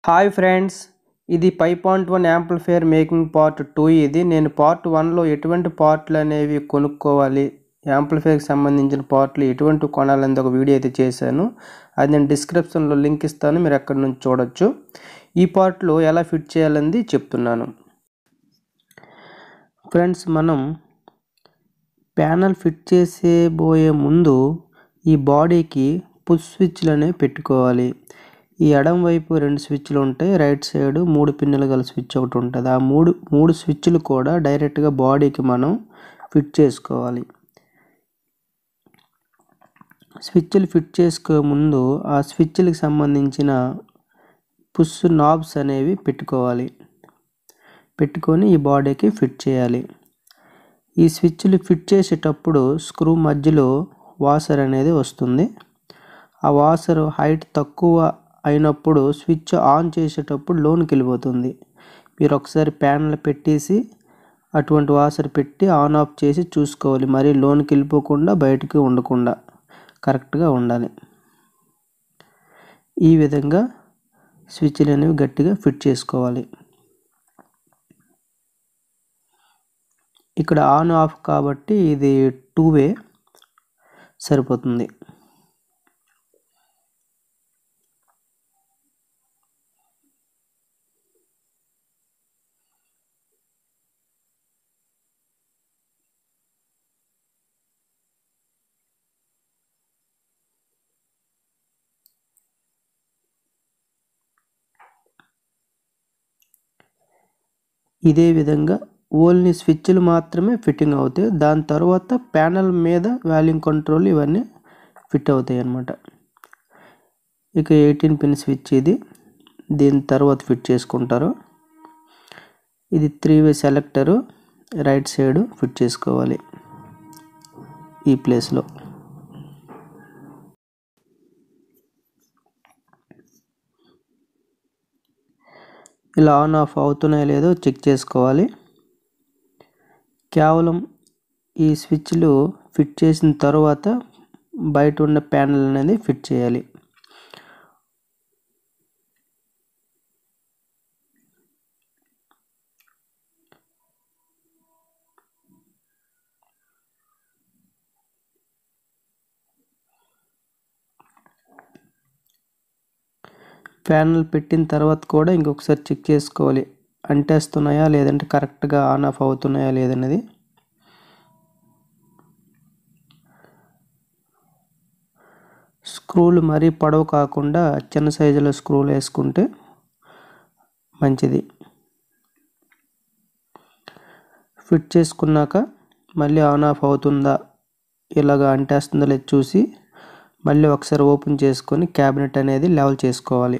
hi friends ఇది five point one amplifier making part two ఇది నేను పార్ట్ వన్లో ఎటువంటి పార్ట్లు అనేవి కొనుక్కోవాలి యాంప్లిఫైర్కి సంబంధించిన పార్ట్లు ఎటువంటి కొనాలని ఒక వీడియో అయితే చేశాను అది నేను డిస్క్రిప్షన్లో లింక్ ఇస్తాను మీరు అక్కడ నుంచి చూడొచ్చు ఈ పార్ట్లో ఎలా ఫిట్ చేయాలని చెప్తున్నాను ఫ్రెండ్స్ మనం ప్యానల్ ఫిట్ చేసేబోయే ముందు ఈ బాడీకి పుష్ స్విచ్లు అనేవి పెట్టుకోవాలి ఈ ఎడం వైపు రెండు స్విచ్లు ఉంటాయి రైట్ సైడ్ మూడు పిన్నులు గల స్విచ్ ఒకటి ఉంటుంది ఆ మూడు మూడు స్విచ్లు కూడా డైరెక్ట్గా బాడీకి మనం ఫిట్ చేసుకోవాలి స్విచ్లు ఫిట్ చేసుకో ముందు ఆ స్విచ్లకు సంబంధించిన పుష్ నాబ్స్ అనేవి పెట్టుకోవాలి పెట్టుకొని ఈ బాడీకి ఫిట్ చేయాలి ఈ స్విచ్లు ఫిట్ చేసేటప్పుడు స్క్రూ మధ్యలో వాసర్ అనేది వస్తుంది ఆ వాసర్ హైట్ తక్కువ అయినప్పుడు స్విచ్ ఆన్ చేసేటప్పుడు లోనికి వెళ్ళిపోతుంది మీరు ఒకసారి ప్యానల్ పెట్టేసి అటువంటి వాసర్ పెట్టి ఆన్ ఆఫ్ చేసి చూసుకోవాలి మరి లోనికి వెళ్ళిపోకుండా బయటికి ఉండకుండా కరెక్ట్గా ఉండాలి ఈ విధంగా స్విచ్లు అనేవి గట్టిగా ఫిట్ చేసుకోవాలి ఇక్కడ ఆన్ ఆఫ్ కాబట్టి ఇది టూ వే సరిపోతుంది ఇదే విధంగా ఓన్లీ స్విచ్లు మాత్రమే ఫిట్టింగ్ అవుతాయి దాని తర్వాత ప్యానల్ మీద వాల్యూమ్ కంట్రోల్ ఇవన్నీ ఫిట్ అవుతాయి అన్నమాట ఇక ఎయిటీన్ పిన్ స్విచ్ ఇది దీని తర్వాత ఫిట్ చేసుకుంటారు ఇది three way selector right side fit చేసుకోవాలి ఈ ప్లేస్లో ఇలా ఆన్ ఆఫ్ అవుతున్నాయో లేదో చెక్ చేసుకోవాలి కేవలం ఈ స్విచ్లు ఫిట్ చేసిన తర్వాత బయట ఉన్న ప్యానల్ అనేది ఫిట్ చేయాలి ప్యానల్ పెట్టిన తర్వాత కూడా ఇంకొకసారి చెక్ చేసుకోవాలి అంటేస్తున్నాయా లేదంటే కరెక్ట్గా ఆన్ ఆఫ్ అవుతున్నాయా లేదనేది స్క్రూలు మరీ పొడవు కాకుండా చిన్న సైజులో స్క్రూలు వేసుకుంటే మంచిది ఫిట్ చేసుకున్నాక మళ్ళీ ఆన్ ఆఫ్ అవుతుందా ఇలాగ అంటేస్తుందా లేదు చూసి మళ్ళీ ఒకసారి ఓపెన్ చేసుకొని క్యాబినెట్ అనేది లెవెల్ చేసుకోవాలి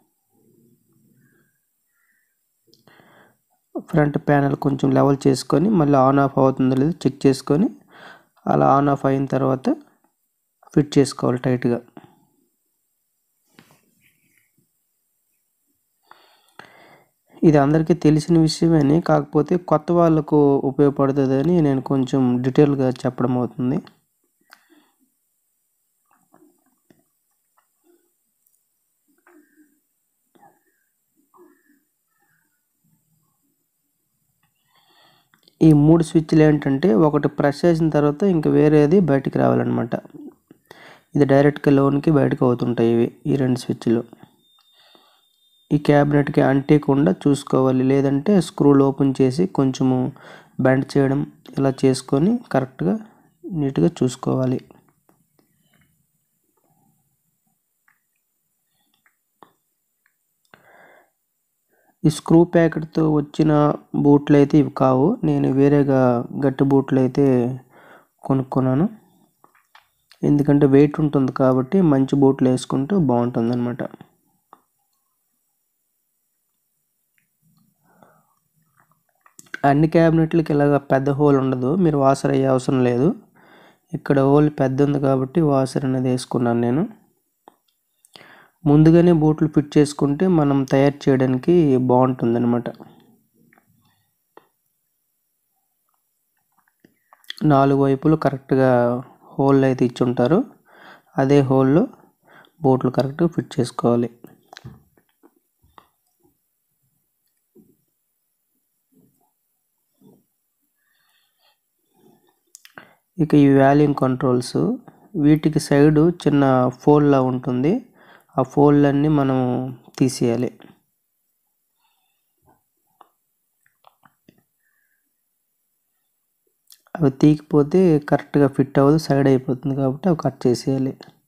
ఫ్రంట్ ప్యానల్ కొంచెం లెవెల్ చేసుకొని మళ్ళీ ఆన్ ఆఫ్ అవుతుందో లేదో చెక్ చేసుకొని అలా ఆన్ ఆఫ్ అయిన తర్వాత ఫిట్ చేసుకోవాలి టైట్గా ఇది అందరికీ తెలిసిన విషయమని కాకపోతే కొత్త వాళ్ళకు ఉపయోగపడుతుందని నేను కొంచెం డీటెయిల్గా చెప్పడం అవుతుంది ఈ మూడు స్విచ్లు ఏంటంటే ఒకటి ప్రెస్ చేసిన తర్వాత ఇంకా వేరేది బయటికి రావాలన్నమాట ఇది డైరెక్ట్గా లోన్కి బయటకు అవుతుంటాయి ఇవి ఈ రెండు స్విచ్లు ఈ క్యాబినెట్కి అంటేయకుండా చూసుకోవాలి లేదంటే స్క్రూలు ఓపెన్ చేసి కొంచెము బెండ్ చేయడం ఇలా చేసుకొని కరెక్ట్గా నీట్గా చూసుకోవాలి ఈ స్క్రూ ప్యాకెట్తో వచ్చిన బూట్లు అయితే ఇవి కావు నేను వేరేగా గట్టి బూట్లు అయితే కొనుక్కున్నాను ఎందుకంటే వెయిట్ ఉంటుంది కాబట్టి మంచి బూట్లు వేసుకుంటే బాగుంటుంది అనమాట అన్ని క్యాబినెట్లకి ఇలాగ పెద్ద హోల్ ఉండదు మీరు వాసర్ అయ్యే అవసరం లేదు ఇక్కడ హోల్ పెద్ద ఉంది కాబట్టి వాసర్ అనేది వేసుకున్నాను నేను ముందుగానే బూట్లు ఫిట్ చేసుకుంటే మనం తయారు చేయడానికి బాగుంటుంది అనమాట నాలుగు వైపులు కరెక్ట్గా హోల్ అయితే ఇచ్చి ఉంటారు అదే హోల్లో బోట్లు కరెక్ట్గా ఫిట్ చేసుకోవాలి ఇక ఈ వాల్యూమ్ కంట్రోల్స్ వీటికి సైడు చిన్న ఫోల్లా ఉంటుంది ఆ ఫోల్డ్లన్నీ మనం తీసేయాలి అవి తీయకపోతే కరెక్ట్గా ఫిట్ అవ్వదు సైడ్ అయిపోతుంది కాబట్టి అవి కట్ చేసేయాలి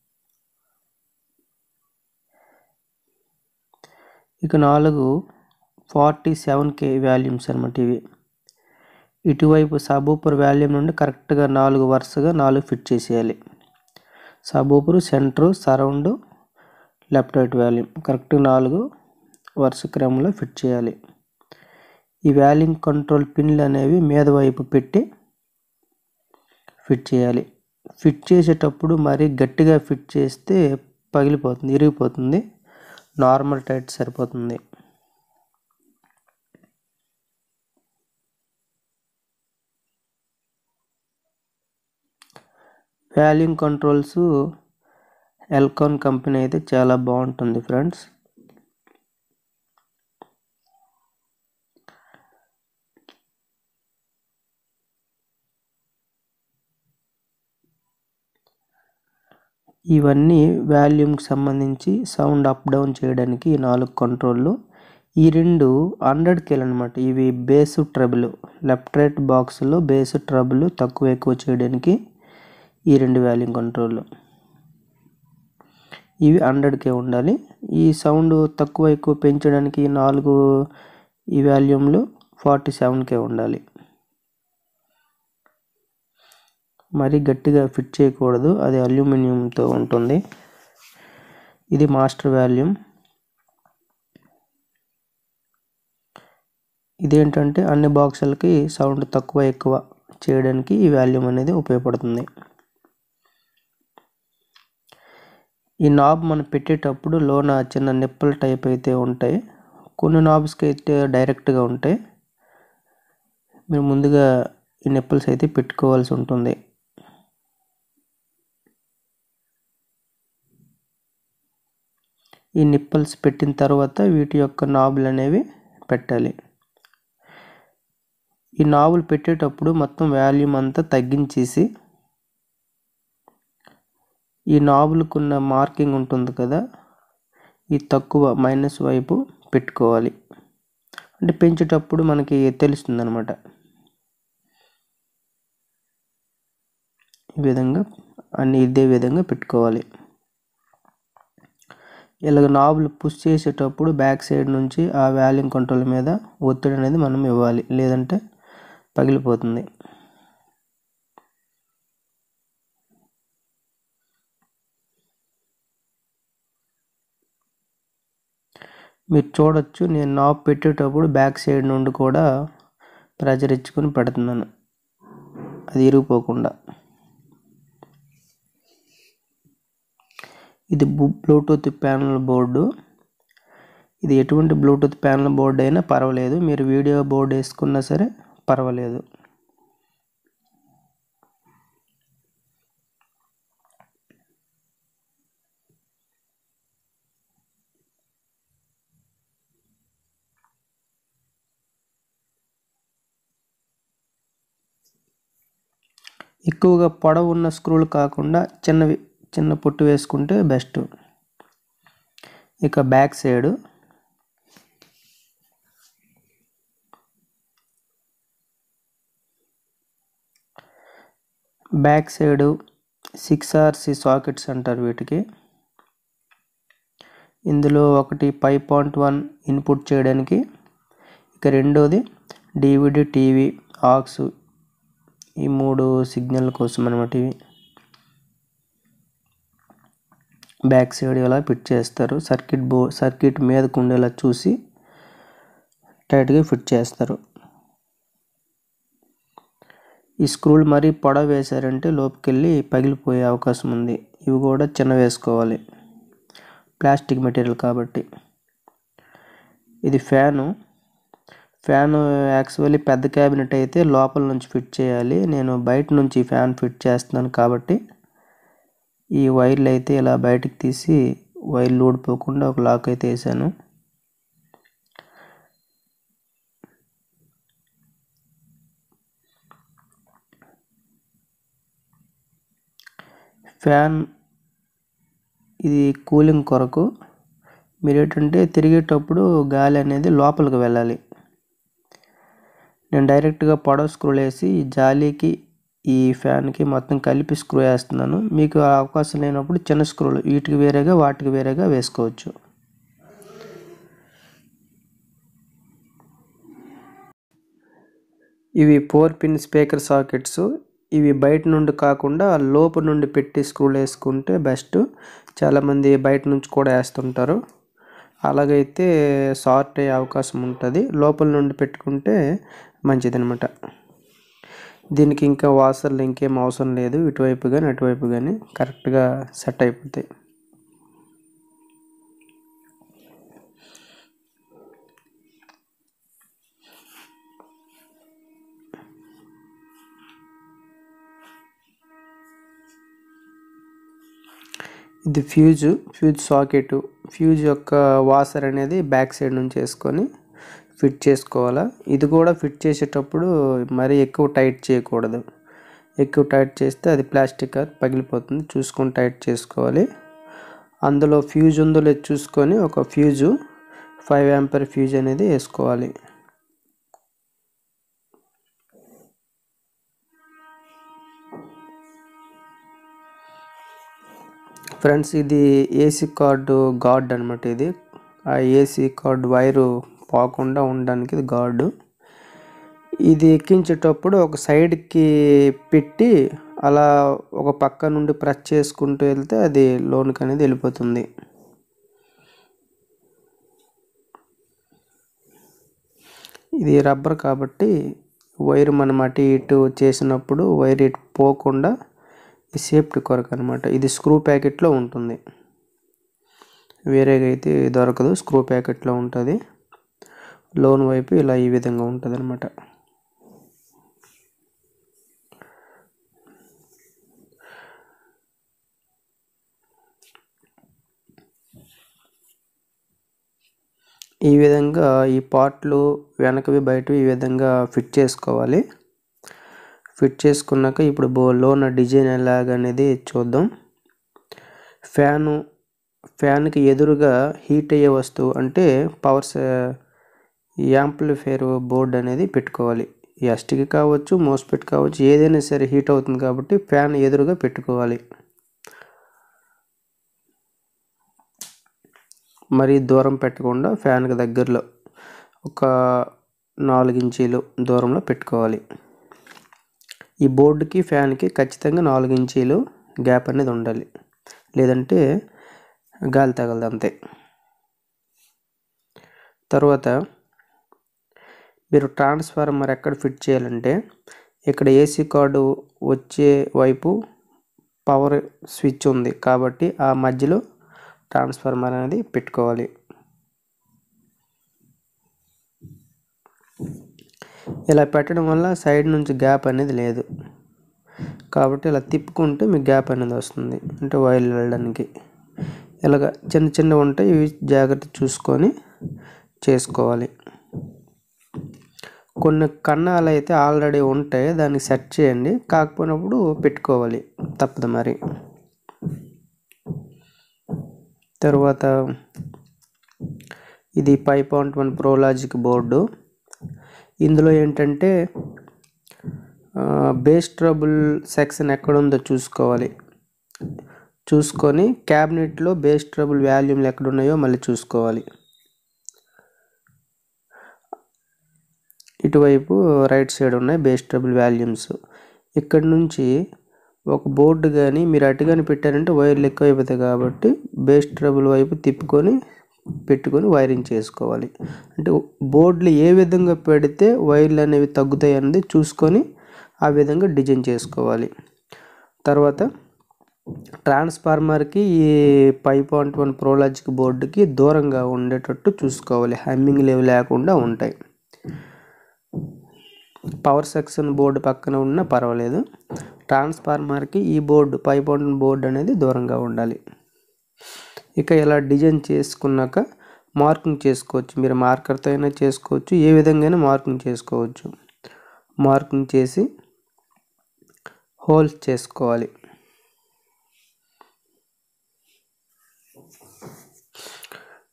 ఇక నాలుగు ఫార్టీ సెవెన్ కే వాల్యూమ్స్ అనమాట ఇవి ఇటువైపు సబూపర్ వాల్యూమ్ నుండి కరెక్ట్గా నాలుగు వరుసగా నాలుగు ఫిట్ చేసేయాలి subwoofer center surround left right volume కరెక్ట్గా నాలుగు వరుస క్రమంలో ఫిట్ చేయాలి ఈ వాల్యూమ్ కంట్రోల్ పిన్లు అనేవి మీద వైపు పెట్టి ఫిట్ చేయాలి ఫిట్ చేసేటప్పుడు మరీ గట్టిగా ఫిట్ చేస్తే పగిలిపోతుంది ఇరిగిపోతుంది నార్మల్ టైట్ సరిపోతుంది వాల్యూమ్ కంట్రోల్స్ ఎల్కాన్ కంపెనీ అయితే చాలా బాగుంటుంది ఫ్రెండ్స్ ఇవన్నీ వాల్యూమ్కి సంబంధించి సౌండ్ అప్ డౌన్ చేయడానికి ఈ నాలుగు కంట్రోళ్ళు ఈ రెండు హండ్రెడ్ కేలు అనమాట ఇవి బేస్ ట్రబుల్ లెఫ్ట్ రైట్ బాక్స్లో బేస్ ట్రబుల్ తక్కువ ఎక్కువ చేయడానికి ఈ రెండు వాల్యూమ్ కంట్రోల్ ఇవి హండ్రెడ్కే ఉండాలి ఈ సౌండ్ తక్కువ ఎక్కువ పెంచడానికి ఈ నాలుగు ఈ వాల్యూమ్లు ఫార్టీ సెవెన్కే ఉండాలి మరీ గట్టిగా ఫిట్ చేయకూడదు అది అల్యూమినియంతో ఉంటుంది ఇది మాస్టర్ వాల్యూమ్ ఇదేంటంటే అన్ని బాక్సులకి సౌండ్ తక్కువ ఎక్కువ చేయడానికి ఈ వాల్యూమ్ అనేది ఉపయోగపడుతుంది ఈ నాబ్ మనం పెట్టేటప్పుడు లోన చిన్న నిప్పల టైప్ అయితే ఉంటాయి కొన్ని నాబ్స్కి అయితే డైరెక్ట్గా ఉంటాయి మీరు ముందుగా ఈ నిప్పల్స్ అయితే పెట్టుకోవాల్సి ఉంటుంది ఈ నిప్పల్స్ పెట్టిన తర్వాత వీటి యొక్క నాబులు అనేవి పెట్టాలి ఈ నాబులు పెట్టేటప్పుడు మొత్తం వాల్యూమ్ అంతా తగ్గించేసి ఈ నాబులకున్న మార్కింగ్ ఉంటుంది కదా ఈ తక్కువ మైనస్ వైపు పెట్టుకోవాలి అంటే పెంచేటప్పుడు మనకి తెలుస్తుంది అనమాట ఈ విధంగా అన్ని ఇదే విధంగా పెట్టుకోవాలి ఇలాగ నాబులు పుష్ చేసేటప్పుడు బ్యాక్ సైడ్ నుంచి ఆ వాల్యూమ్ కంట్రోల్ మీద ఒత్తిడి అనేది మనం ఇవ్వాలి లేదంటే పగిలిపోతుంది మీరు చూడొచ్చు నేను నాబ్ పెట్టేటప్పుడు బ్యాక్ సైడ్ నుండి కూడా ప్రెజర్ ఇచ్చుకొని పెడుతున్నాను అది ఇరిగిపోకుండా ఇది బ్లూటూత్ ప్యానల్ బోర్డు ఇది ఎటువంటి బ్లూటూత్ ప్యానల్ బోర్డు అయినా పర్వాలేదు మీరు వీడియో బోర్డు వేసుకున్నా సరే పర్వాలేదు ఎక్కువగా పొడవు ఉన్న స్క్రూలు కాకుండా చిన్నవి చిన్న పొట్టు వేసుకుంటే బెస్ట్ ఇక back side back side six RC sockets అంటారు వీటికి ఇందులో ఒకటి ఫైవ్ పాయింట్ వన్ ఇన్పుట్ చేయడానికి ఇక రెండోది డివిడి టీవీ ఆక్స్ ఈ మూడు సిగ్నల్ కోసం అనమాట ఇవి బ్యాక్ సైడ్ ఇలా ఫిట్ చేస్తారు సర్క్యూట్ బో సర్క్యూట్ మీదకు ఉండేలా చూసి టైట్గా ఫిట్ చేస్తారు ఈ స్క్రూలు మరీ పొడవ వేశారంటే లోపుకెళ్ళి పగిలిపోయే అవకాశం ఉంది ఇవి కూడా చిన్న వేసుకోవాలి ప్లాస్టిక్ మెటీరియల్ కాబట్టి ఇది ఫ్యాను ఫ్యాన్ యాక్చువల్లీ పెద్ద క్యాబినెట్ అయితే లోపల నుంచి ఫిట్ చేయాలి నేను బయట నుంచి ఫ్యాన్ ఫిట్ చేస్తున్నాను కాబట్టి ఈ వైర్లు అయితే ఇలా బయటకు తీసి వైర్లు ఊడిపోకుండా ఒక లాక్ అయితే వేసాను ఫ్యాన్ ఇది కూలింగ్ కొరకు మీరు ఏంటంటే తిరిగేటప్పుడు గాలి అనేది లోపలికి వెళ్ళాలి నేను డైరెక్ట్గా పొడవు స్క్రూలు వేసి ఈ జాలీకి ఈ ఫ్యాన్కి మొత్తం కలిపి స్క్రూ వేస్తున్నాను మీకు ఆ అవకాశం లేనప్పుడు చిన్న స్క్రూలు వీటికి వేరేగా వాటికి వేరేగా వేసుకోవచ్చు ఇవి ఫోర్ పిన్ స్పీకర్ సాకెట్స్ ఇవి బయట నుండి కాకుండా లోపు నుండి పెట్టి స్క్రూలు వేసుకుంటే బెస్ట్ చాలామంది బయట నుంచి కూడా వేస్తుంటారు అలాగైతే షార్ట్ అయ్యే అవకాశం ఉంటుంది లోపల నుండి పెట్టుకుంటే మంచిదనమాట దీనికి ఇంకా వాసర్లు ఇంకేం అవసరం లేదు ఇటువైపు కానీ అటువైపు కానీ కరెక్ట్గా సెట్ అయిపోతాయి ఇది ఫ్యూజ్ ఫ్యూజ్ సాకెట్ ఫ్యూజ్ యొక్క వాసర్ అనేది బ్యాక్ సైడ్ నుంచి వేసుకొని ఫిట్ చేసుకోవాలా ఇది కూడా ఫిట్ చేసేటప్పుడు మరీ ఎక్కువ టైట్ చేయకూడదు ఎక్కువ టైట్ చేస్తే అది ప్లాస్టిక్ పగిలిపోతుంది చూసుకొని టైట్ చేసుకోవాలి అందులో ఫ్యూజ్ ఉందో లేదు చూసుకొని ఒక ఫ్యూజు ఫైవ్ యాంపర్ ఫ్యూజ్ అనేది వేసుకోవాలి ఫ్రెండ్స్ ఇది ఏసీ కార్డు గార్డ్ అనమాట ఇది ఆ ఏసీ కార్డు వైరు పోకుండా ఉండడానికి ఇది గార్డు ఇది ఎక్కించేటప్పుడు ఒక సైడ్కి పెట్టి అలా ఒక పక్క నుండి ప్రెస్ చేసుకుంటూ వెళ్తే అది లోన్కి అనేది వెళ్ళిపోతుంది ఇది రబ్బర్ కాబట్టి వైర్ మనం అటు ఇటు చేసినప్పుడు వైర్ ఇటు పోకుండా ఈ సేఫ్టీ కొరకు అనమాట ఇది స్క్రూ ప్యాకెట్లో ఉంటుంది వేరేగా అయితే దొరకదు స్క్రూ ప్యాకెట్లో ఉంటుంది లోన్ వైపు ఇలా ఈ విధంగా ఉంటుంది అనమాట ఈ విధంగా ఈ పార్ట్లు వెనకవి బయటవి ఈ విధంగా ఫిట్ చేసుకోవాలి ఫిట్ చేసుకున్నాక ఇప్పుడు బో లోన డిజైన్ ఎలాగనేది చూద్దాం ఫ్యాను ఫ్యాన్కి ఎదురుగా హీట్ అయ్యే వస్తువు అంటే పవర్స్ యాంప్లిఫైర్ బోర్డ్ అనేది పెట్టుకోవాలి ఎస్టికి కావచ్చు మోస్పెట్ కావచ్చు ఏదైనా సరే హీట్ అవుతుంది కాబట్టి ఫ్యాన్ ఎదురుగా పెట్టుకోవాలి మరీ దూరం పెట్టకుండా ఫ్యాన్కి దగ్గరలో ఒక నాలుగు ఇంచీలు దూరంలో పెట్టుకోవాలి ఈ బోర్డుకి ఫ్యాన్కి ఖచ్చితంగా నాలుగు ఇంచీలు గ్యాప్ అనేది ఉండాలి లేదంటే గాలి తగలదు అంతే తర్వాత మీరు ట్రాన్స్ఫార్మర్ ఎక్కడ ఫిట్ చేయాలంటే ఇక్కడ ఏసీ కార్డు వచ్చే వైపు పవర్ స్విచ్ ఉంది కాబట్టి ఆ మధ్యలో ట్రాన్స్ఫార్మర్ అనేది పెట్టుకోవాలి ఇలా పెట్టడం వల్ల సైడ్ నుంచి గ్యాప్ అనేది లేదు కాబట్టి ఇలా తిప్పుకుంటే మీకు గ్యాప్ అనేది వస్తుంది అంటే వైర్లు వెళ్ళడానికి ఇలాగ చిన్న చిన్నవి ఉంటాయి ఇవి జాగ్రత్త చూసుకొని చేసుకోవాలి కొన్ని కన్నాలు అయితే ఆల్రెడీ ఉంటాయి దాన్ని సెట్ చేయండి కాకపోయినప్పుడు పెట్టుకోవాలి తప్పదు మరి తర్వాత ఇది five point one prologic board ఇందులో ఏంటంటే బేస్ ట్రబుల్ సెక్షన్ ఎక్కడ ఉందో చూసుకోవాలి చూసుకొని క్యాబినెట్లో బేస్ ట్రబుల్ వాల్యూమ్లు ఎక్కడ ఉన్నాయో మళ్ళీ చూసుకోవాలి ఇటువైపు రైట్ సైడ్ ఉన్నాయి బేస్ ట్రబుల్ వాల్యూమ్స్ ఇక్కడ నుంచి ఒక బోర్డు కానీ మీరు అటు కానీ పెట్టారంటే వైర్లు ఎక్కువ అయిపోతాయి కాబట్టి బేస్ ట్రబుల్ వైపు తిప్పుకొని పెట్టుకొని వైరింగ్ చేసుకోవాలి అంటే బోర్డులు ఏ విధంగా పెడితే వైర్లు అనేవి తగ్గుతాయి అనేది చూసుకొని ఆ విధంగా డిజైన్ చేసుకోవాలి తర్వాత ట్రాన్స్ఫార్మర్కి ఈ ఫైవ్ పాయింట్ వన్ ప్రోలాజిక్ బోర్డుకి దూరంగా ఉండేటట్టు చూసుకోవాలి హమ్మింగ్ లేవు లేకుండా ఉంటాయి పవర్ సెక్షన్ బోర్డు పక్కన ఉన్నా పర్వాలేదు ట్రాన్స్ఫార్మర్కి ఈ బోర్డు ఫైవ్ పాయింట్ బోర్డు అనేది దూరంగా ఉండాలి ఇక ఇలా డిజైన్ చేసుకున్నాక మార్కింగ్ చేసుకోవచ్చు మీరు మార్కర్తో అయినా చేసుకోవచ్చు ఏ విధంగా మార్కింగ్ చేసుకోవచ్చు మార్కింగ్ చేసి హోల్స్ చేసుకోవాలి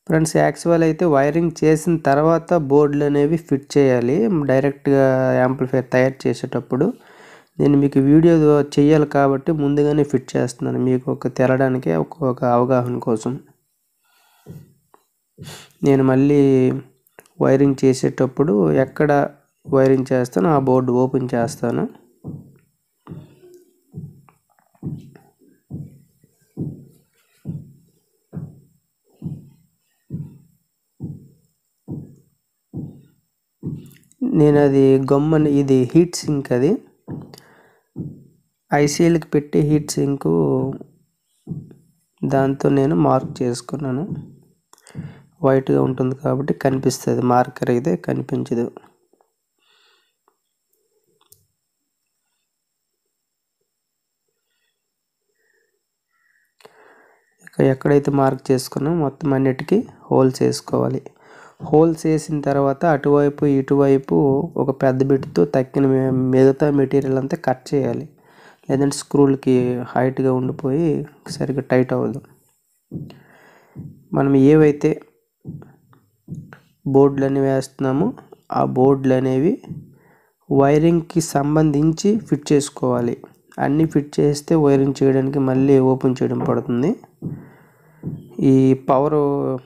ఫ్రెండ్స్ యాక్చువల్ అయితే వైరింగ్ చేసిన తర్వాత బోర్డులు అనేవి ఫిట్ చేయాలి డైరెక్ట్గా యాంప్లిఫైర్ తయారు చేసేటప్పుడు నేను మీకు వీడియో చేయాలి కాబట్టి ముందుగానే ఫిట్ చేస్తున్నాను మీకు ఒక తెలడానికి ఒక ఒక అవగాహన కోసం నేను మళ్ళీ వైరింగ్ చేసేటప్పుడు ఎక్కడ వైరింగ్ చేస్తానో ఆ బోర్డు ఓపెన్ చేస్తాను నేను అది గమ్మని ఇది హీట్ సింక్ అది ఐసీఎల్కి పెట్టి హీట్ సింకు దాంతో నేను మార్క్ చేసుకున్నాను వైట్గా ఉంటుంది కాబట్టి కనిపిస్తుంది మార్కర్ అయితే కనిపించదు ఇక ఎక్కడైతే మార్క్ చేసుకున్నామో మొత్తం అన్నిటికీ హోల్స్ వేసుకోవాలి హోల్స్ వేసిన తర్వాత అటువైపు ఇటువైపు ఒక పెద్ద బిట్తో తక్కిన మిగతా మెటీరియల్ అంతా కట్ చేయాలి లేదంటే స్క్రూలకి హైట్గా ఉండిపోయి సరిగ్గా టైట్ అవ్వదు మనం ఏవైతే బోర్డులు అనేవి వేస్తున్నామో ఆ బోర్డులు అనేవి వైరింగ్కి సంబంధించి ఫిట్ చేసుకోవాలి అన్నీ ఫిట్ చేస్తే వైరింగ్ చేయడానికి మళ్ళీ ఓపెన్ చేయడం పడుతుంది ఈ పవర్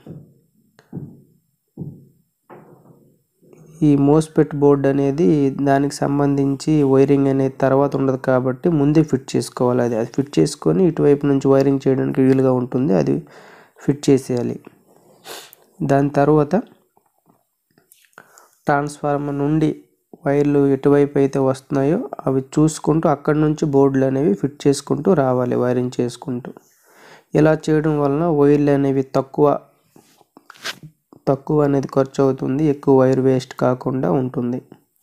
ఈ మోస్పెట్ బోర్డ్ అనేది దానికి సంబంధించి వైరింగ్ అనేది తర్వాత ఉండదు కాబట్టి ముందే ఫిట్ చేసుకోవాలి అది అది ఫిట్ చేసుకొని ఇటువైపు నుంచి వైరింగ్ చేయడానికి వీలుగా ఉంటుంది అది ఫిట్ చేసేయాలి దాని తర్వాత ట్రాన్స్ఫార్మర్ నుండి వైర్లు ఎటువైపు అయితే వస్తున్నాయో అవి చూసుకుంటూ అక్కడి నుంచి బోర్డులు అనేవి ఫిట్ చేసుకుంటూ రావాలి వైరింగ్ చేసుకుంటూ ఇలా చేయడం వలన వైర్లు అనేవి తక్కువ తక్కువ అనేది ఖర్చు అవుతుంది ఎక్కువ వైర్ వేస్ట్ కాకుండా ఉంటుంది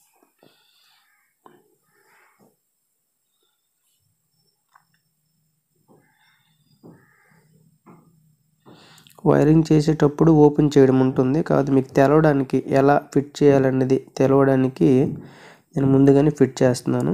వైరింగ్ చేసేటప్పుడు ఓపెన్ చేయడం ఉంటుంది కాదు మీకు తెలవడానికి ఎలా ఫిట్ చేయాలనేది తెలవడానికి నేను ముందుగానే ఫిట్ చేస్తున్నాను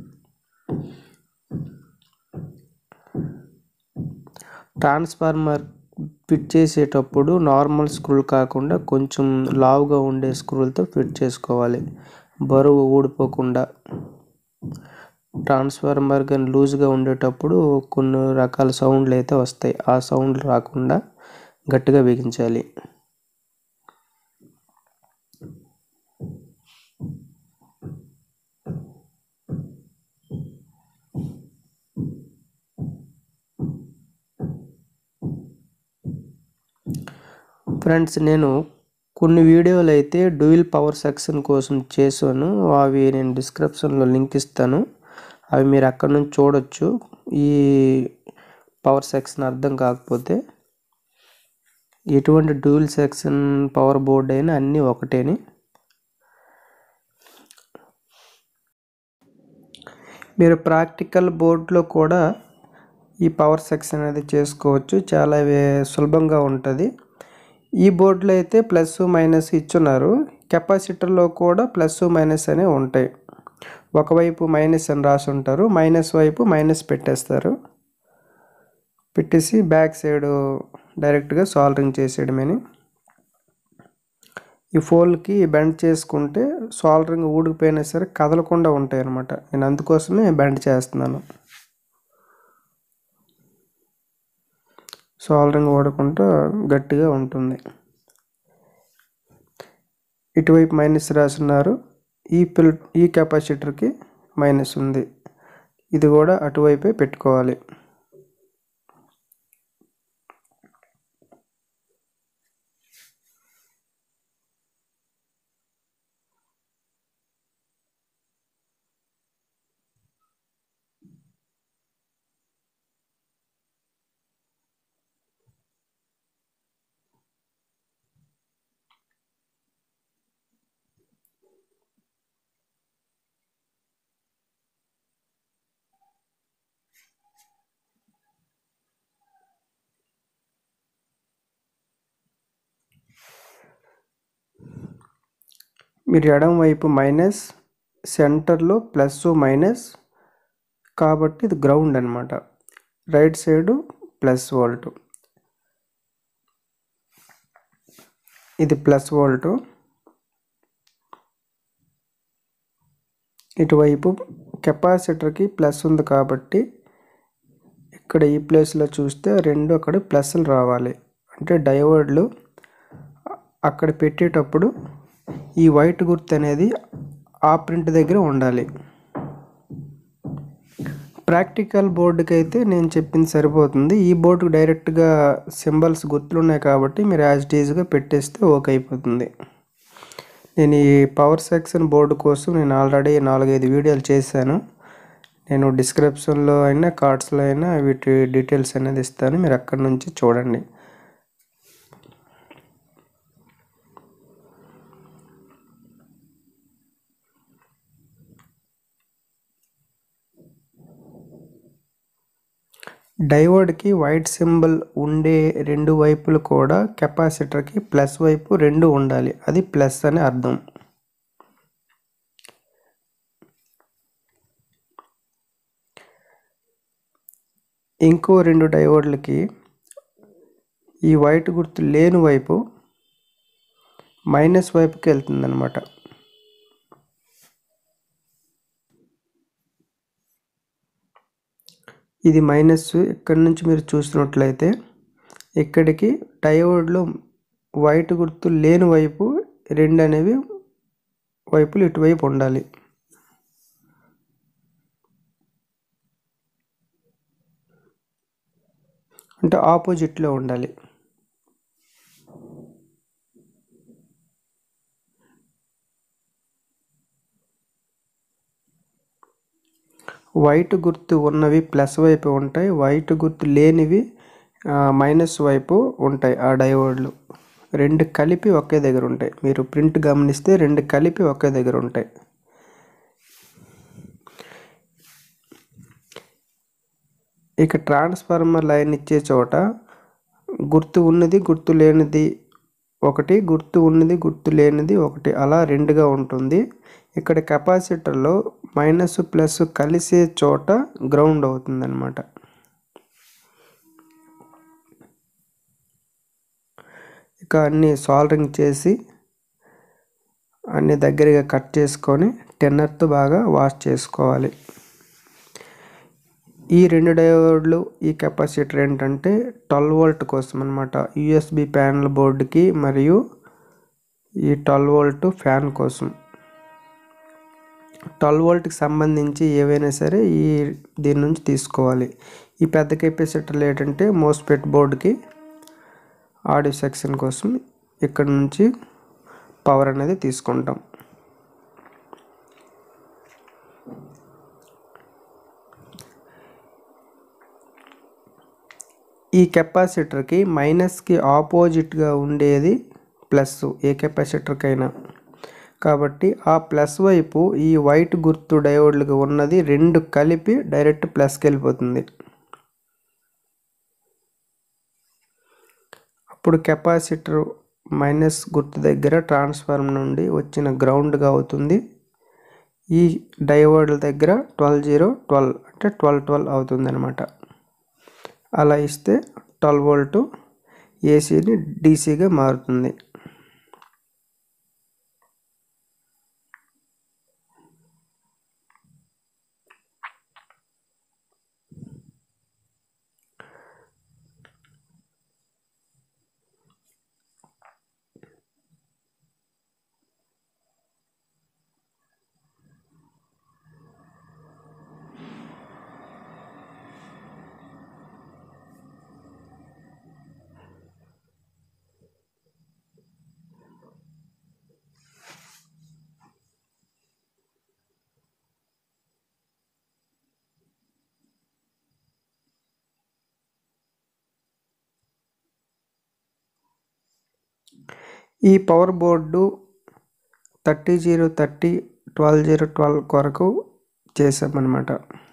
ట్రాన్స్ఫార్మర్ ఫిట్ చేసేటప్పుడు నార్మల్ స్క్రూలు కాకుండా కొంచెం లావుగా ఉండే స్క్రూలతో ఫిట్ చేసుకోవాలి బరువు ఊడిపోకుండా ట్రాన్స్ఫార్మర్ కానీ లూజ్గా ఉండేటప్పుడు కొన్ని రకాల సౌండ్లు అయితే వస్తాయి ఆ సౌండ్లు రాకుండా గట్టిగా బిగించాలి ఫ్రెండ్స్ నేను కొన్ని వీడియోలు అయితే డ్యూయల్ పవర్ సెక్షన్ కోసం చేశాను అవి నేను డిస్క్రిప్షన్లో లింక్ ఇస్తాను అవి మీరు అక్కడ నుంచి చూడొచ్చు ఈ పవర్ సెక్షన్ అర్థం కాకపోతే ఎటువంటి డ్యూయల్ సెక్షన్ పవర్ బోర్డ్ అయినా అన్నీ ఒకటేని మీరు ప్రాక్టికల్ బోర్డులో కూడా ఈ పవర్ సెక్షన్ అనేది చేసుకోవచ్చు చాలా సులభంగా ఉంటుంది ఈ బోర్డులో అయితే ప్లస్ మైనస్ ఇచ్చున్నారు కెపాసిటర్లో కూడా ప్లస్ మైనస్ అనేవి ఉంటాయి ఒకవైపు మైనస్ అని రాసి ఉంటారు మైనస్ వైపు మైనస్ పెట్టేస్తారు పెట్టేసి బ్యాక్ సైడ్ డైరెక్ట్గా సాల్డరింగ్ చేసేయడమని ఈ ఫోల్కి బెండ్ చేసుకుంటే సాల్డరింగ్ ఊడిపోయినా సరే కదలకుండా ఉంటాయి అన్నమాట నేను అందుకోసమే బెండ్ చేస్తున్నాను సాల్డరింగ్ ఊడకుండా గట్టిగా ఉంటుంది ఇటువైపు మైనస్ రాసున్నారు ఈ పిల్ ఈ కెపాసిటర్కి మైనస్ ఉంది ఇది కూడా అటువైపే పెట్టుకోవాలి మీరు ఎడం వైపు మైనస్ సెంటర్లో ప్లస్ మైనస్ కాబట్టి ఇది గ్రౌండ్ అనమాట రైట్ సైడు ప్లస్ వోల్ట్ ఇది ప్లస్ వోల్టు ఇటువైపు కెపాసిటర్కి ప్లస్ ఉంది కాబట్టి ఇక్కడ ఈ ప్లేస్లో చూస్తే రెండు అక్కడ ప్లస్లు రావాలి అంటే డయోడ్లు అక్కడ పెట్టేటప్పుడు ఈ వైట్ గుర్తు అనేది ఆ ప్రింట్ దగ్గర ఉండాలి ప్రాక్టికల్ బోర్డుకి అయితే నేను చెప్పింది సరిపోతుంది ఈ బోర్డుకి డైరెక్ట్గా సింబల్స్ గుర్తులు ఉన్నాయి కాబట్టి మీరు యాజ్ డీజ్గా పెట్టేస్తే ఓకే అయిపోతుంది నేను ఈ పవర్ సెక్షన్ బోర్డు కోసం నేను ఆల్రెడీ నాలుగైదు వీడియోలు చేశాను నేను డిస్క్రిప్షన్లో అయినా కార్డ్స్లో అయినా వీటి డీటెయిల్స్ అనేది ఇస్తాను మీరు అక్కడ నుంచి చూడండి డైవర్డ్కి వైట్ సింబల్ ఉండే రెండు వైపులు కూడా కెపాసిటర్కి ప్లస్ వైపు రెండు ఉండాలి అది ప్లస్ అని అర్థం ఇంకో రెండు డయోడ్లకి ఈ వైట్ గుర్తు లేని వైపు మైనస్ వైపుకి వెళ్తుందన్నమాట ఇది మైనస్ ఇక్కడ నుంచి మీరు చూసినట్లయితే ఇక్కడికి డయోడ్లో వైట్ గుర్తు లేని వైపు రెండు అనేవి వైపులు ఇటువైపు ఉండాలి అంటే ఆపోజిట్లో ఉండాలి వైట్ గుర్తు ఉన్నవి ప్లస్ వైపు ఉంటాయి వైట్ గుర్తు లేనివి మైనస్ వైపు ఉంటాయి ఆ డయోడ్లు రెండు కలిపి ఒకే దగ్గర ఉంటాయి మీరు ప్రింట్ గమనిస్తే రెండు కలిపి ఒకే దగ్గర ఉంటాయి ఇక ట్రాన్స్ఫార్మర్ లైన్ ఇచ్చే చోట గుర్తు ఉన్నది గుర్తు లేనిది ఒకటి గుర్తు ఉన్నది గుర్తు లేనిది ఒకటి అలా రెండుగా ఉంటుంది ఇక్కడ కెపాసిటర్లో మైనస్ ప్లస్ కలిసే చోట గ్రౌండ్ అవుతుంది అనమాట ఇక అన్ని సాల్డరింగ్ చేసి అన్ని దగ్గరగా కట్ చేసుకొని టెన్నర్తో బాగా వాష్ చేసుకోవాలి ఈ రెండు డయోడ్లు ఈ కెపాసిటర్ ఏంటంటే ట్వెల్వ్ వోల్ట్ కోసం అనమాట యూఎస్బి ప్యానల్ బోర్డుకి మరియు ఈ ట్వెల్వ్ వోల్ట్ ఫ్యాన్ కోసం ట్వెల్వ్ వోల్ట్కి సంబంధించి ఏవైనా సరే ఈ దీని నుంచి తీసుకోవాలి ఈ పెద్ద కెపాసిటర్లు ఏంటంటే మోస్పెట్ బోర్డుకి ఆడియో సెక్షన్ కోసం ఇక్కడ నుంచి పవర్ అనేది తీసుకుంటాం ఈ కెపాసిటర్కి మైనస్కి ఆపోజిట్గా ఉండేది ప్లస్ ఏ కెపాసిటర్కైనా కాబట్టి ఆ ప్లస్ వైపు ఈ వైట్ గుర్తు డయోడ్లుగా ఉన్నది రెండు కలిపి డైరెక్ట్ ప్లస్కి వెళ్ళిపోతుంది అప్పుడు కెపాసిటర్ మైనస్ గుర్తు దగ్గర ట్రాన్స్ఫార్మర్ నుండి వచ్చిన గ్రౌండ్గా అవుతుంది ఈ డయోడ్ల దగ్గర ట్వెల్వ్ జీరో ట్వెల్వ్ అంటే ట్వెల్వ్ ట్వెల్వ్ అవుతుంది అనమాట అలా ఇస్తే ట్వెల్వ్ వోల్ట్ ఏసీని డీసీగా మారుతుంది ఈ power board thirty zero thirty twelve zero twelve కొరకు చేసామన్నమాట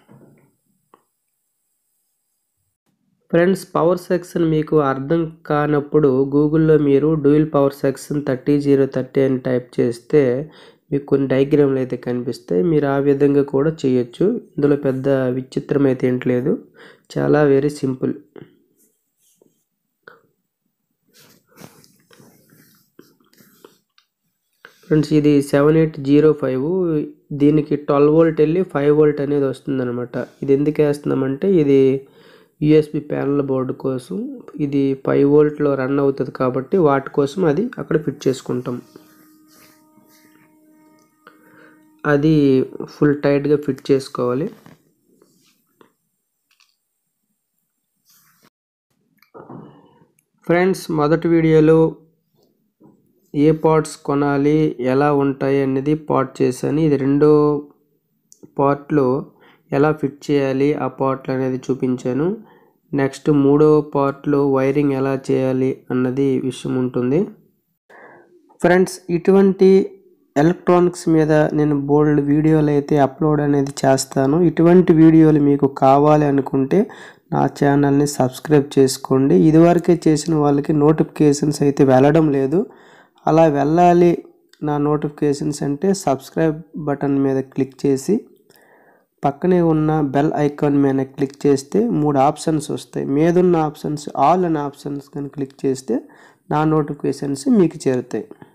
ఫ్రెండ్స్ పవర్ సెక్షన్ మీకు అర్థం కానప్పుడు గూగుల్లో మీరు dual power section thirty zero thirty అని టైప్ చేస్తే మీకు కొన్ని డయాగ్రామ్లు అయితే కనిపిస్తాయి మీరు ఆ విధంగా కూడా చేయొచ్చు ఇందులో పెద్ద విచిత్రం అయితే ఏంటి లేదు చాలా వెరీ సింపుల్ ఫ్రెండ్స్ ఇది సెవెన్ ఎయిట్ జీరో ఫైవ్ దీనికి ట్వెల్వ్ వోల్ట్ వెళ్ళి ఫైవ్ వోల్ట్ అనేది వస్తుందన్నమాట ఇది ఎందుకు వేస్తున్నామంటే ఇది యూఎస్బి ప్యానల్ బోర్డు కోసం ఇది ఫైవ్ వోల్ట్లో రన్ అవుతుంది కాబట్టి వాటి కోసం అది అక్కడ ఫిట్ చేసుకుంటాం అది ఫుల్ టైట్గా ఫిట్ చేసుకోవాలి ఫ్రెండ్స్ మొదటి వీడియోలో ఏ పార్ట్స్ కొనాలి ఎలా ఉంటాయి అనేది పార్ట్ చేశాను ఇది రెండో పార్ట్లో ఎలా ఫిట్ చేయాలి ఆ పార్ట్లు అనేది చూపించాను నెక్స్ట్ మూడో పార్ట్లో వైరింగ్ ఎలా చేయాలి అన్నది విషయం ఉంటుంది ఫ్రెండ్స్ ఇటువంటి ఎలక్ట్రానిక్స్ మీద నేను బోల్డ్ వీడియోలు అయితే అప్లోడ్ అనేది చేస్తాను ఇటువంటి వీడియోలు మీకు కావాలి అనుకుంటే నా ఛానల్ని సబ్స్క్రైబ్ చేసుకోండి ఇదివరకే చేసిన వాళ్ళకి నోటిఫికేషన్స్ అయితే వెళ్ళడం లేదు అలా వెళ్ళాలి నా నోటిఫికేషన్స్ అంటే సబ్స్క్రైబ్ బటన్ మీద క్లిక్ చేసి పక్కనే ఉన్న బెల్ ఐకాన్ మీద క్లిక్ చేస్తే మూడు ఆప్షన్స్ వస్తాయి మీదున్న ఆప్షన్స్ ఆల్ అనే ఆప్షన్స్ కానీ క్లిక్ చేస్తే నా నోటిఫికేషన్స్ మీకు చేరుతాయి